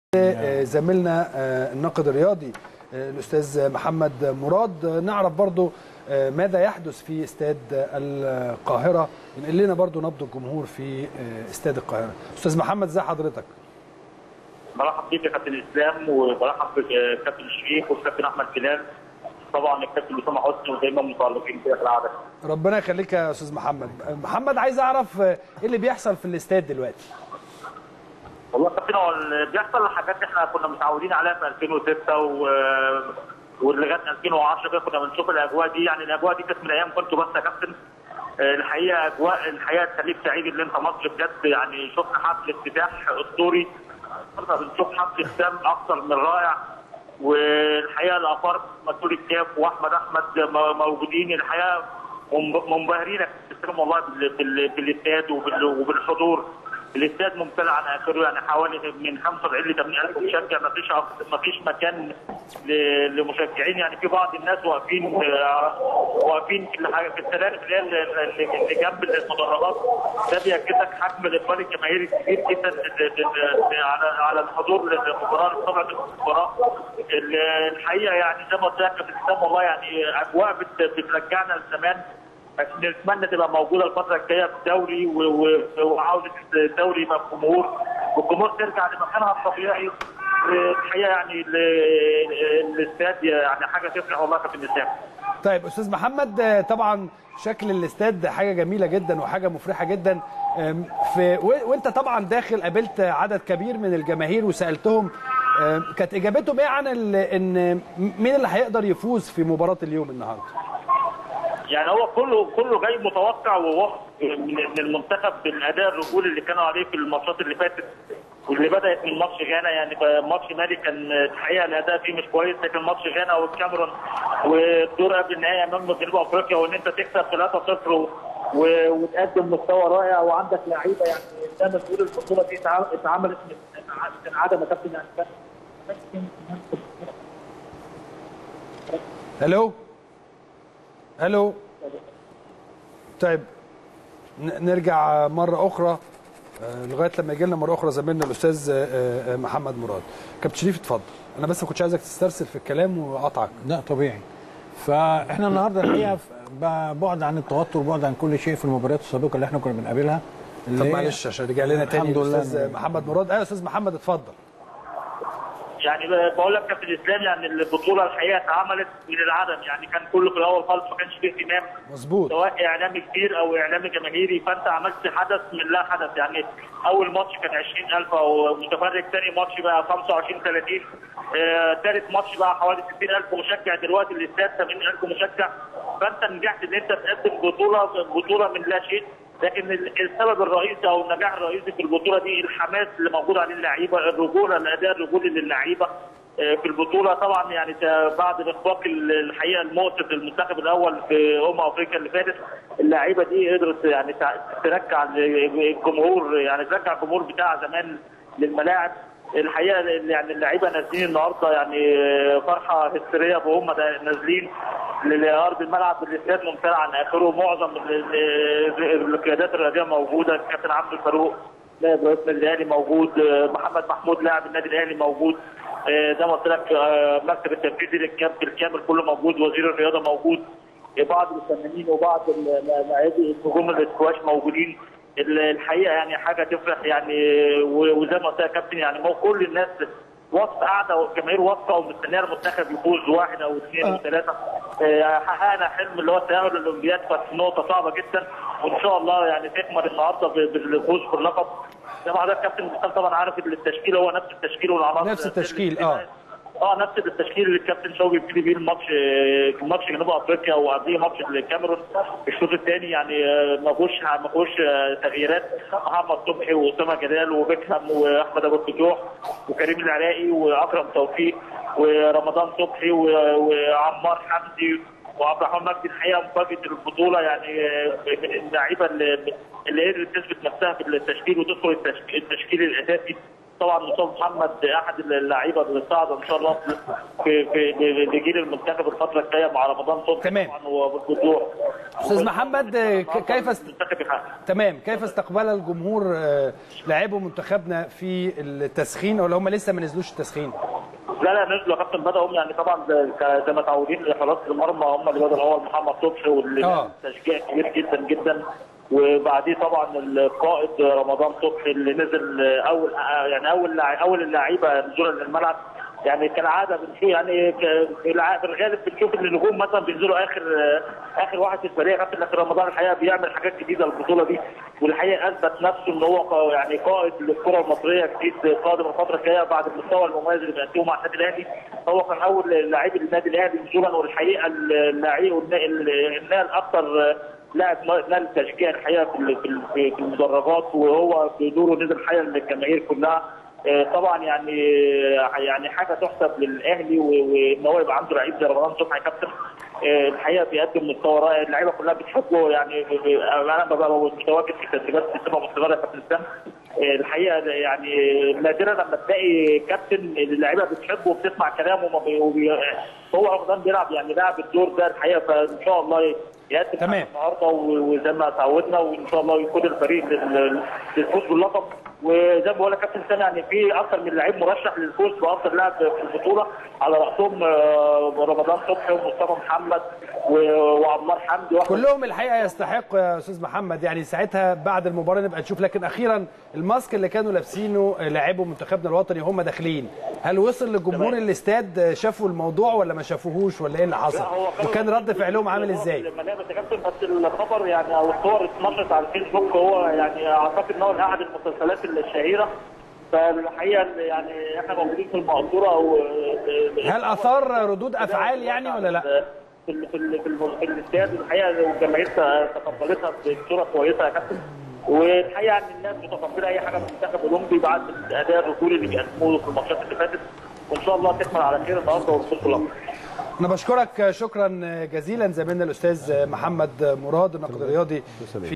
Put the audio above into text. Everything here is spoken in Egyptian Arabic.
زميلنا الناقد الرياضي الاستاذ محمد مراد نعرف برضو ماذا يحدث في استاد القاهره ينقل لنا برضو نبض الجمهور في استاد القاهره استاذ محمد ازي حضرتك برحب بيك يا كابتن اسلام وبرحب بالكابتن الشريف والكابتن احمد بلال طبعا الكابتن اسامه حسني ودايما متالقين كده في العاده ربنا يخليك يا استاذ محمد محمد عايز اعرف ايه اللي بيحصل في الاستاد دلوقتي والله كابتن هو اللي بيحصل حاجات احنا كنا متعودين عليها في 2006 و ولغايه 2010 كده كنا بنشوف الاجواء دي يعني الاجواء دي كانت من ايام كنت بس يا كابتن الحقيقه اجواء الحقيقه تخليك سعيد ان انت مصر بجد يعني شفنا حفل افتتاح اسطوري كنا بنشوف حفل ختام اكثر من رائع والحقيقه الافارقه مسؤول الكاف واحمد احمد موجودين الحقيقه منبهرين والله بالاستاد وبالحضور الاستاد ممتلئ عن اخره يعني حوالي من 75 ل 80 الف مشجع ما فيش ما فيش مكان لمشجعين يعني في بعض الناس واقفين واقفين في السلالم اللي هي اللي جنب المدرجات ده بيأكد لك حجم الاقبال الجماهيري الكبير جدا على على الحضور للمباراه لطبعا المباراه الحقيقه يعني زي ما قلت لك في الاسلام والله يعني اجواء بترجعنا لزمان نتمنى تبقى موجوده الفتره الجايه في الدوري وعوده الدوري مع الجمهور والجمهور ترجع لمكانها الطبيعي الحقيقه يعني الاستاد يعني حاجه تفرح والله كابتن اسلام طيب استاذ محمد طبعا شكل الاستاد حاجه جميله جدا وحاجه مفرحه جدا في وانت طبعا داخل قابلت عدد كبير من الجماهير وسالتهم كانت اجابتهم ايه عن ان مين اللي هيقدر يفوز في مباراه اليوم النهارده؟ يعني هو كله كله جاي متوقع وواثق من المنتخب بالاداء الرجولي اللي كانوا عليه في الماتشات اللي فاتت واللي بدات من ماتش غانا يعني ماتش مالي كان الحقيقه الاداء فيه مش كويس لكن ماتش غانا والكاميرون والدور قبل النهائي امام جنوب افريقيا وان انت تكسب 3-0 وتقدم مستوى رائع وعندك لعيبه يعني زي ما تقول البطوله دي اتعملت من عدم كابتن يعني الو الو طيب نرجع مره اخرى لغايه لما يجي لنا مره اخرى زميلنا الاستاذ محمد مراد كابتن شريف اتفضل انا بس ما كنتش عايزك تسترسل في الكلام واقطعك لا طبيعي فاحنا النهارده الحقيقه بعد عن التوتر وبعد عن كل شيء في المباريات السابقه اللي احنا كنا بنقابلها طب معلش عشان رجع لنا تاني الاستاذ محمد مراد ايوه استاذ محمد اتفضل يعني بقول لك كابتن اسلام يعني البطوله الحقيقه اتعملت من العدم يعني كان كله في الاول خالص ما كانش فيه اهتمام مظبوط سواء اعلامي كبير او اعلامي جماهيري فانت عملت حدث من لا حدث يعني اول ماتش كان 20000 او متفرج ثاني ماتش بقى 25 30 ثالث آه، ماتش بقى حوالي 60000 مشجع دلوقتي الاستاد 80000 مشجع فانت نجحت ان انت تقدم بطوله بطوله من لا شيء لكن السبب الرئيسي او النجاح الرئيسي في البطوله دي الحماس اللي موجود عليه اللعيبه الرجوله الاداء الرجولي للعيبه في البطوله طبعا يعني بعد الاخفاق الحقيقه المؤسف للمنتخب الاول في امم افريقيا اللي فاتت اللعيبه دي قدرت يعني ترجع الجمهور يعني ترجع الجمهور بتاع زمان للملاعب الحقيقه يعني اللعيبه نازلين النهارده يعني فرحه هستيريه وهم نازلين لارض الملعب الاستاد ممتلئ عن اخره معظم القيادات الرياضيه موجوده الكابتن عبد الفاروق لاعب رئيس النادي الاهلي موجود محمد محمود لاعب النادي الاهلي موجود زي ما قلت لك مكتب التنفيذي للكابتن الكامل كله موجود وزير الرياضه موجود بعض الفنانين وبعض لاعبي النجوم الاسكواش موجودين الحقيقه يعني حاجه تفرح يعني وزي ما قلت لك كابتن يعني كل الناس واثقه قاعده والجماهير واثقه ومستنيه المنتخب يفوز واحد او اثنين او ثلاثه حققنا حلم اللي هو التاهل للاولمبياد كانت نقطه صعبه جدا وان شاء الله يعني تكمل النهارده بالفوز باللقب زي ما حضرتك كابتن مسام طبعا عارف التشكيل هو نفس التشكيل والعناصر نفس التشكيل اه اه نفس التشكيل اللي الكابتن شوقي بيبتدي بيه الماتش ماتش جنوب افريقيا وقبليه ماتش الكاميرون الشوط الثاني يعني ما فيهوش ما فيهوش تغييرات محمد صبحي واسامه جلال وبيكهام واحمد ابو الفتوح وكريم العراقي واكرم توفيق ورمضان صبحي وعمار حمدي وعبد الرحمن مجدي الحقيقه مفاجاه البطوله يعني من اللعيبه اللي اللي قدرت تثبت نفسها في التشكيل وتدخل التشكيل الاساسي طبعا مصطفى محمد احد اللعيبه اللي صعد ان شاء الله في في لجيل المنتخب الفتره الجايه مع رمضان صبحي تمام. طبعا وبالجذوع استاذ محمد آه، ك- كيف است... المنتخب يحقق تمام كيف استقبل الجمهور آه، لاعبو منتخبنا في التسخين ولا هم لسه ما نزلوش التسخين لا لا نزلوا يا كابتن بدأوا يعني طبعا زي- ك- زي ما متعودين لحراسه المرمى هم اللي بدأوا الاول محمد صبحي واللي آه. تشجيع كبير جدا جدا وبعديه طبعا القائد رمضان صبحي اللي نزل اول يعني اول لع- اول اللعيبه نزولا للملعب يعني كالعاده بنشوف يعني ك- في الع- في الغالب بنشوف ان النجوم مثلا بينزلوا اخر اخر واحد في الفريق يا كابتن لكن رمضان الحقيقه بيعمل حاجات جديده البطوله دي والحقيقه اثبت نفسه ان هو قا- يعني قائد للكره المصريه جديد قادم الفتره الجايه بعد المستوى المميز اللي بيقدمه مع النادي الاهلي هو كان اول لاعب النادي الاهلي نزولا والحقيقه اللاعب النقل اكثر لاعب نال تشجيع الحقيقه في ال- في ال- في المدرجات وهو بدوره نزل حقيقه للجماهير كلها آه، طبعا يعني يعني حاجه تحسب للاهلي و- وان هو يبقى عنده لعيب زي رمضان صبحي كابتن آه، الحقيقه بيقدم مستوى رائع اللعيبه كلها بتحبه يعني انا ببقى متواجد في التدريبات بصفه مستمره يا كابتن اسلام آه، الحقيقه يعني نادرا لما تلاقي كابتن اللعيبه بتحبه وبتسمع كلامه وما بي- وبي- هو رمضان بيلعب يعني لعب الدور ده الحقيقه فان شاء الله يقدم تمام. حاجة النهارده و- وزي ما تعودنا وان شاء الله يكون الفريق لل- للفوز باللقب وزي ما بقول لك كابتن سامي يعني في اكثر من لعيب مرشح للفوز بافضل لاعب في البطوله على راسهم آه، رمضان صبحي ومصطفى محمد و- وعمار حمدي واحمد كلهم الحقيقه يستحقوا يا استاذ محمد يعني ساعتها بعد المباراه نبقى نشوف لكن اخيرا الماسك اللي كانوا لابسينه لاعبو منتخبنا الوطني هم داخلين هل وصل لجمهور الاستاد شافوا الموضوع ولا ما شافوهوش ولا ايه اللي حصل لا، هو كانوا- وكان رد فعلهم عامل ازاي لما لعبت يا كابتن بس الخبر يعني او الصور اتنشرت على الفيسبوك هو يعني اعتقد ان هو احد المسلسلات الشهيره فالحقيقه يعني احنا موجودين في المقصوره و هل اثار ردود افعال يعني ولا لا في ال- في ال- في الم- في الاستاد الحقيقه والجماهير تقبلتها بصوره كويسه يا كابتن والحقيقه ان الناس متقبله اي حاجه من المنتخب الاولمبي بعد الاداء الرجولي اللي بيقدموه في الماتشات اللي فاتت وان شاء الله تكمل على خير النهارده والفوز باللقب انا بشكرك شكرا جزيلا زميلنا الاستاذ محمد مراد الناقد الرياضي في